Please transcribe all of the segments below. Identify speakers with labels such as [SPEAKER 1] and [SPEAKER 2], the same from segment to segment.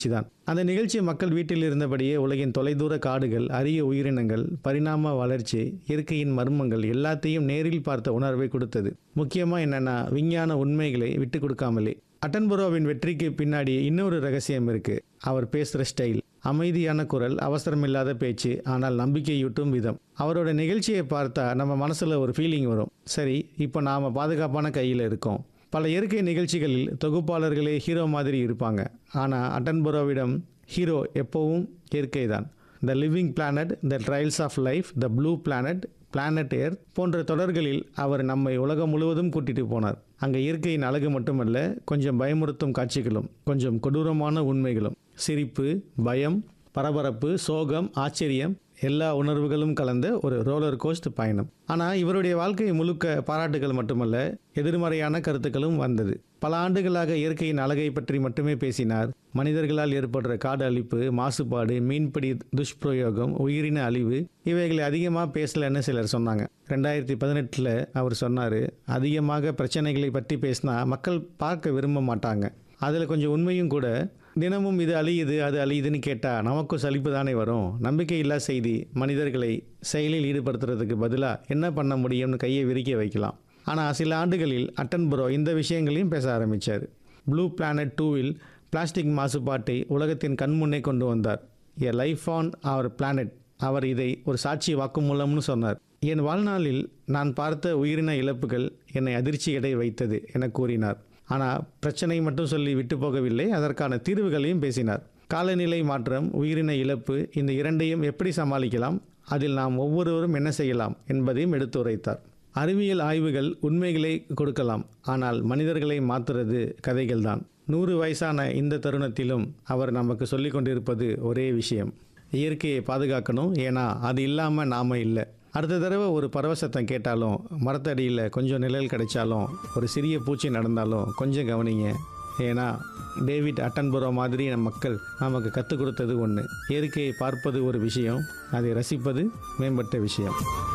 [SPEAKER 1] தான் அந்த நிகழ்ச்சி மக்கள் வீட்டில் இருந்தபடியே உலகின் தொலைதூர காடுகள் அரிய உயிரினங்கள் பரிணாம வளர்ச்சி இயற்கையின் மர்மங்கள் எல்லாத்தையும் நேரில் பார்த்த உணர்வை கொடுத்தது முக்கியமாக என்னன்னா விஞ்ஞான உண்மைகளை விட்டு கொடுக்காமலே அட்டன்புரோவின் வெற்றிக்கு பின்னாடி இன்னொரு ரகசியம் இருக்கு அவர் பேசுகிற ஸ்டைல் அமைதியான குரல் அவசரமில்லாத பேச்சு ஆனால் நம்பிக்கையூட்டும் விதம் அவரோட நிகழ்ச்சியை பார்த்தா நம்ம மனசுல ஒரு ஃபீலிங் வரும் சரி இப்போ நாம பாதுகாப்பான கையில் இருக்கோம் பல இயற்கை நிகழ்ச்சிகளில் தொகுப்பாளர்களே ஹீரோ மாதிரி இருப்பாங்க ஆனால் அட்டன்புரோவிடம் ஹீரோ எப்போவும் இயற்கை தான் the living planet the trials of life the blue planet planet earth போன்ற தொடர்களில் அவர் நம்மை உலகம் முழுவதும் கூட்டிட்டு போனார் அங்கே இயற்கையின் அழகு மட்டுமல்ல கொஞ்சம் பயமுறுத்தும் காட்சிகளும் கொஞ்சம் கொடூரமான உண்மைகளும் சிரிப்பு பயம் பரபரப்பு சோகம் ஆச்சரியம் எல்லா உணர்வுகளும் கலந்த ஒரு ரோலர் கோஸ்ட் பயணம் ஆனால் இவருடைய வாழ்க்கை முழுக்க பாராட்டுகள் மட்டுமல்ல எதிர்மறையான கருத்துக்களும் வந்தது பல ஆண்டுகளாக இயற்கையின் அழகை பற்றி மட்டுமே பேசினார் மனிதர்களால் ஏற்படுற காடு அழிப்பு மாசுபாடு மீன்பிடி துஷ்பிரயோகம் உயிரின அழிவு இவைகளை அதிகமாக பேசலன்னு சிலர் சொன்னாங்க ரெண்டாயிரத்தி பதினெட்டில் அவர் சொன்னார் அதிகமாக பிரச்சனைகளை பற்றி பேசினா மக்கள் பார்க்க விரும்ப மாட்டாங்க அதில் கொஞ்சம் உண்மையும் கூட தினமும் இது அழியுது அது அழியுதுன்னு கேட்டால் நமக்கும் சலிப்பு தானே வரும் நம்பிக்கையில்லா செய்தி மனிதர்களை செயலில் ஈடுபடுத்துறதுக்கு பதிலாக என்ன பண்ண முடியும்னு கையை விரிக்க வைக்கலாம் ஆனால் சில ஆண்டுகளில் அட்டன்புரோ இந்த விஷயங்களையும் பேச ஆரம்பித்தார் ப்ளூ பிளானட் டூவில் பிளாஸ்டிக் மாசுபாட்டை உலகத்தின் கண்முன்னே கொண்டு வந்தார் a life on our planet அவர் இதை ஒரு சாட்சி வாக்குமூலம்னு சொன்னார் என் வாழ்நாளில் நான் பார்த்த உயிரின இழப்புகள் என்னை அதிர்ச்சியடை வைத்தது என கூறினார் ஆனால் பிரச்சனை மட்டும் சொல்லி விட்டு போகவில்லை அதற்கான தீர்வுகளையும் பேசினார் காலநிலை மாற்றம் உயிரின இழப்பு இந்த இரண்டையும் எப்படி சமாளிக்கலாம் அதில் நாம் ஒவ்வொருவரும் என்ன செய்யலாம் என்பதையும் எடுத்துரைத்தார் அறிவியல் ஆய்வுகள் உண்மைகளை கொடுக்கலாம் ஆனால் மனிதர்களை மாற்றுறது கதைகள்தான் நூறு வயசான இந்த தருணத்திலும் அவர் நமக்கு சொல்லிக் கொண்டிருப்பது ஒரே விஷயம் இயற்கையை பாதுகாக்கணும் ஏன்னா அது இல்லாமல் நாம இல்லை அடுத்த தடவை ஒரு பறவை சத்தம் கேட்டாலும் மரத்தடியில் கொஞ்சம் நிழல் கிடைச்சாலும் ஒரு சிறிய பூச்சி நடந்தாலும் கொஞ்சம் கவனிங்க ஏன்னா டேவிட் அட்டன்புரோ மாதிரி நம் மக்கள் நமக்கு கற்றுக் கொடுத்தது ஒன்று இயற்கையை பார்ப்பது ஒரு விஷயம் அதை ரசிப்பது மேம்பட்ட விஷயம்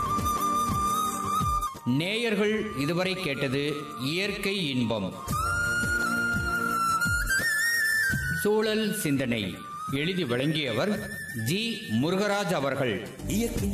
[SPEAKER 2] நேயர்கள் இதுவரை கேட்டது இயற்கை இன்பம் சூழல் சிந்தனை எழுதி வழங்கியவர் ஜி முருகராஜ் அவர்கள்
[SPEAKER 3] இயற்கை